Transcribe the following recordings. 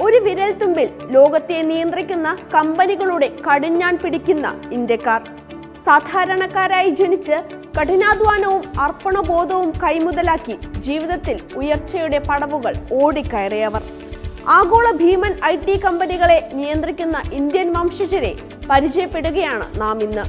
ഒരു വിരൽത്തുമ്പിൽ ലോകത്തെ നിയന്ത്രിക്കുന്ന കമ്പനികളുടെ കടിഞ്ഞാൺ പിടിക്കുന്ന ഇന്ത്യക്കാർ സാധാരണക്കാരായി ജനിച്ച് കഠിനാധ്വാനവും അർപ്പണബോധവും കൈമുതലാക്കി ജീവിതത്തിൽ ഉയർച്ചയുടെ പടവുകൾ ഓടിക്കയറിയവർ ആഗോള ഭീമൻ ഐ ടി കമ്പനികളെ നിയന്ത്രിക്കുന്ന ഇന്ത്യൻ വംശജരെ പരിചയപ്പെടുകയാണ് നാം ഇന്ന്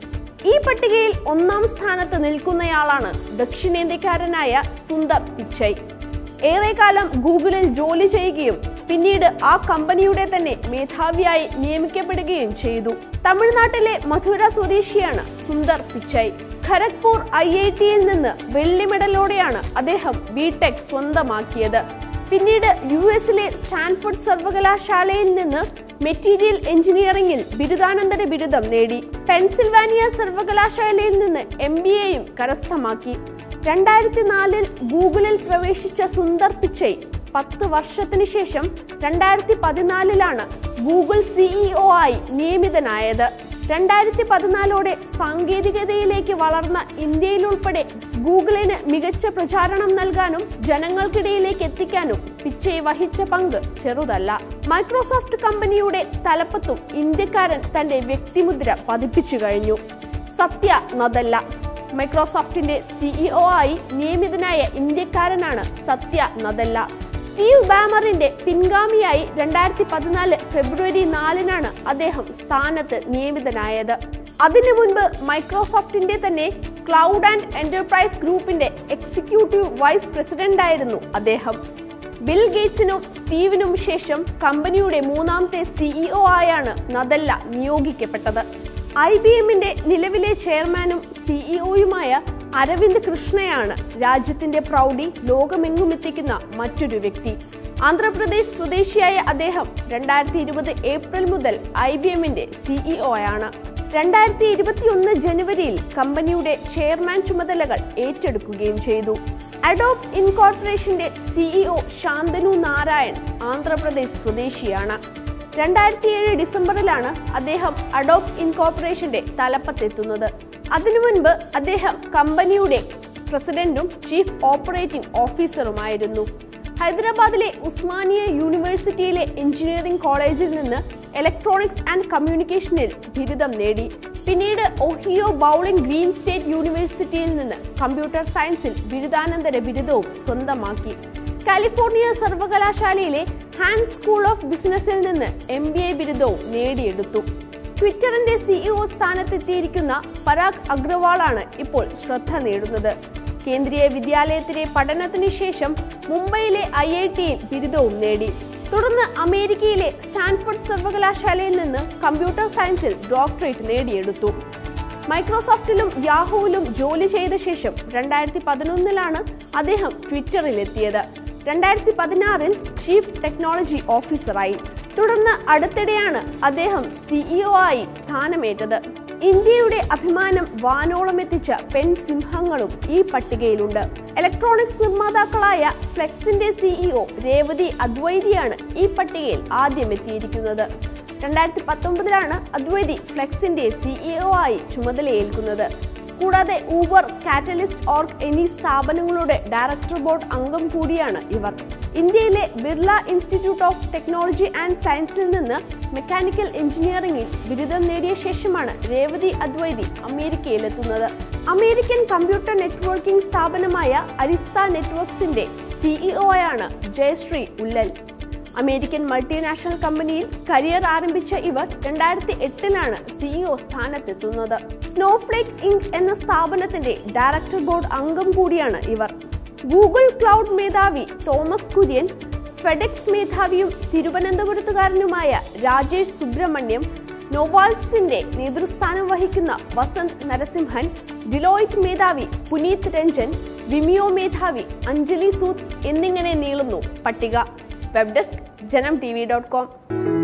ഈ പട്ടികയിൽ ഒന്നാം സ്ഥാനത്ത് നിൽക്കുന്നയാളാണ് ദക്ഷിണേന്ത്യക്കാരനായ സുന്ദർ പിച്ചൈ ഏറെക്കാലം ഗൂഗിളിൽ ജോലി ചെയ്യുകയും പിന്നീട് ആ കമ്പനിയുടെ തന്നെ മേധാവിയായി നിയമിക്കപ്പെടുകയും ചെയ്തു തമിഴ്നാട്ടിലെ മധുര സ്വദേശിയാണ് സുന്ദർ പിച്ചൈ ഖരഗ്പൂർ ഐ ഐ ടിയിൽ നിന്ന് വെള്ളി മെഡലോടെയാണ് അദ്ദേഹം ബിടെക് സ്വന്തമാക്കിയത് പിന്നീട് യു എസിലെ സ്റ്റാൻഫോർഡ് സർവകലാശാലയിൽ നിന്ന് മെറ്റീരിയൽ എഞ്ചിനീയറിംഗിൽ ബിരുദാനന്തര ബിരുദം നേടി പെൻസിൽവാനിയ സർവകലാശാലയിൽ നിന്ന് എം ബി എയും കരസ്ഥമാക്കി രണ്ടായിരത്തി നാലിൽ ഗൂഗിളിൽ പ്രവേശിച്ച സുന്ദർ പിച്ചൈ പത്ത് വർഷത്തിനു ശേഷം രണ്ടായിരത്തി പതിനാലിലാണ് ഗൂഗിൾ സിഇഒ ആയി നിയമിതനായത് രണ്ടായിരത്തി പതിനാലോടെ സാങ്കേതികതയിലേക്ക് വളർന്ന ഇന്ത്യയിലുൾപ്പെടെ ഗൂഗിളിന് മികച്ച പ്രചാരണം നൽകാനും ജനങ്ങൾക്കിടയിലേക്ക് എത്തിക്കാനും പിച്ചൈ വഹിച്ച പങ്ക് ചെറുതല്ല മൈക്രോസോഫ്റ്റ് കമ്പനിയുടെ തലപ്പത്തും ഇന്ത്യക്കാരൻ തന്റെ വ്യക്തിമുദ്ര പതിപ്പിച്ചു കഴിഞ്ഞു സത്യ നദല്ല മൈക്രോസോഫ്റ്റിന്റെ സിഇഒ ആയി നിയമിതനായ ഇന്ത്യക്കാരനാണ് സത്യ നദല്ല സ്റ്റീവ് ബാമറിന്റെ പിൻഗാമിയായി രണ്ടായിരത്തി പതിനാല് ഫെബ്രുവരി നാലിനാണ് അദ്ദേഹം സ്ഥാനത്ത് നിയമിതനായത് അതിനു മുൻപ് മൈക്രോസോഫ്റ്റിന്റെ തന്നെ ക്ലൗഡ് ആൻഡ് എന്റർപ്രൈസ് ഗ്രൂപ്പിന്റെ എക്സിക്യൂട്ടീവ് വൈസ് പ്രസിഡന്റായിരുന്നു അദ്ദേഹം ബിൽ ഗേറ്റ്സിനും സ്റ്റീവിനും ശേഷം കമ്പനിയുടെ മൂന്നാമത്തെ സിഇഒ ആയാണ് നദല്ല നിയോഗിക്കപ്പെട്ടത് ഐ ബി എമ്മിന്റെ നിലവിലെ ചെയർമാനും സിഇഒയുമായ അരവിന്ദ് കൃഷ്ണയാണ് രാജ്യത്തിന്റെ പ്രൗഢി ലോകമെങ്ങും എത്തിക്കുന്ന മറ്റൊരു വ്യക്തി ആന്ധ്രാപ്രദേശ് സ്വദേശിയായ അദ്ദേഹം രണ്ടായിരത്തി ഇരുപത് ഏപ്രിൽ മുതൽ ഐ ബി എമ്മിന്റെ സിഇഒ ആണ് രണ്ടായിരത്തി ഇരുപത്തിയൊന്ന് ജനുവരിയിൽ കമ്പനിയുടെ ചെയർമാൻ ചുമതലകൾ ഏറ്റെടുക്കുകയും ചെയ്തു അഡോബ് ഇൻകോർപ്പറേഷന്റെ സിഇഒ ശാന്തനു നാരായൺ ആന്ധ്രാപ്രദേശ് സ്വദേശിയാണ് രണ്ടായിരത്തി ഏഴ് ഡിസംബറിലാണ് അദ്ദേഹം അഡോബ് ഇൻകോർപ്പറേഷന്റെ തലപ്പത്തെത്തുന്നത് അതിനു മുൻപ് അദ്ദേഹം കമ്പനിയുടെ പ്രസിഡന്റും ചീഫ് ഓപ്പറേറ്റിംഗ് ഓഫീസറുമായിരുന്നു ഹൈദരാബാദിലെ ഉസ്മാനിയ യൂണിവേഴ്സിറ്റിയിലെ എഞ്ചിനീയറിംഗ് കോളേജിൽ നിന്ന് ഇലക്ട്രോണിക്സ് ആൻഡ് കമ്മ്യൂണിക്കേഷനിൽ ബിരുദം നേടി പിന്നീട് ഒഹിയോ ബൗളിംഗ് ഗ്രീൻ സ്റ്റേറ്റ് യൂണിവേഴ്സിറ്റിയിൽ നിന്ന് കമ്പ്യൂട്ടർ സയൻസിൽ ബിരുദാനന്തര ബിരുദവും സ്വന്തമാക്കി കാലിഫോർണിയ സർവകലാശാലയിലെ ഹാൻഡ് സ്കൂൾ ഓഫ് ബിസിനസ്സിൽ നിന്ന് എം ബി എ ബിരുദവും നേടിയെടുത്തു ട്വിറ്ററിന്റെ സിഇഒ സ്ഥാനത്തെത്തിയിരിക്കുന്ന പരാഗ് അഗ്രവാളാണ് ഇപ്പോൾ ശ്രദ്ധ നേടുന്നത് കേന്ദ്രീയ വിദ്യാലയത്തിലെ പഠനത്തിന് ശേഷം മുംബൈയിലെ ഐ ഐ ടിയിൽ ബിരുദവും നേടി തുടർന്ന് അമേരിക്കയിലെ സ്റ്റാൻഫോർഡ് സർവകലാശാലയിൽ നിന്ന് കമ്പ്യൂട്ടർ സയൻസിൽ ഡോക്ടറേറ്റ് നേടിയെടുത്തു മൈക്രോസോഫ്റ്റിലും യാഹുവിലും ജോലി ചെയ്ത ശേഷം രണ്ടായിരത്തി പതിനൊന്നിലാണ് അദ്ദേഹം ട്വിറ്ററിലെത്തിയത് രണ്ടായിരത്തി പതിനാറിൽ ചീഫ് ടെക്നോളജി ഓഫീസറായി തുടർന്ന് അടുത്തിടെയാണ് അദ്ദേഹം സിഇഒ ആയി സ്ഥാനമേറ്റത് ഇന്ത്യയുടെ അഭിമാനം വാനോളം എത്തിച്ച പെൺസിംഹങ്ങളും ഈ പട്ടികയിലുണ്ട് ഇലക്ട്രോണിക്സ് നിർമ്മാതാക്കളായ ഫ്ലെക്സിന്റെ സിഇഒ രേവതി അദ്വൈതിയാണ് ഈ പട്ടികയിൽ ആദ്യം എത്തിയിരിക്കുന്നത് രണ്ടായിരത്തി പത്തൊമ്പതിലാണ് അദ്വൈതി ഫ്ലെക്സിന്റെ സിഇഒ ആയി ചുമതലയേൽക്കുന്നത് കൂടാതെ ഊബർ കാറ്റലിസ്റ്റ് ഓർഗ് എന്നീ സ്ഥാപനങ്ങളുടെ ഡയറക്ടർ ബോർഡ് അംഗം കൂടിയാണ് ഇവർ ഇന്ത്യയിലെ Birla institute of technology and സയൻസിൽ നിന്ന് മെക്കാനിക്കൽ എഞ്ചിനീയറിംഗിൽ ബിരുദം നേടിയ ശേഷമാണ് രേവതി അദ്വൈതി അമേരിക്കയിലെത്തുന്നത് അമേരിക്കൻ കമ്പ്യൂട്ടർ നെറ്റ്വർക്കിംഗ് സ്ഥാപനമായ അരിസ്ത നെറ്റ്വർക്സിന്റെ സിഇഒയാണ് ജയശ്രീ ഉല്ലൽ അമേരിക്കൻ മൾട്ടിനാഷണൽ കമ്പനിയിൽ കരിയർ ആരംഭിച്ച ഇവർ രണ്ടായിരത്തി എട്ടിലാണ് സിഇഒ സ്ഥാനത്തെത്തുന്നത് സ്നോഫ്ലേക്ക് ഇങ്ക് എന്ന സ്ഥാപനത്തിന്റെ ഡയറക്ടർ ബോർഡ് അംഗം കൂടിയാണ് ഇവർ ഗൂഗിൾ ക്ലൗഡ് മേധാവി തോമസ് കുര്യൻ ഫെഡെക്സ് മേധാവിയും തിരുവനന്തപുരത്തുകാരനുമായ രാജേഷ് സുബ്രഹ്മണ്യം നോവാൾസിന്റെ നേതൃസ്ഥാനം വഹിക്കുന്ന വസന്ത് നരസിംഹൻ ഡിലോയിറ്റ് മേധാവി പുനീത് രഞ്ജൻ വിമിയോ മേധാവി അഞ്ജലി സൂദ് എന്നിങ്ങനെ നീളുന്നു പട്ടിക web desk Janam T V dot com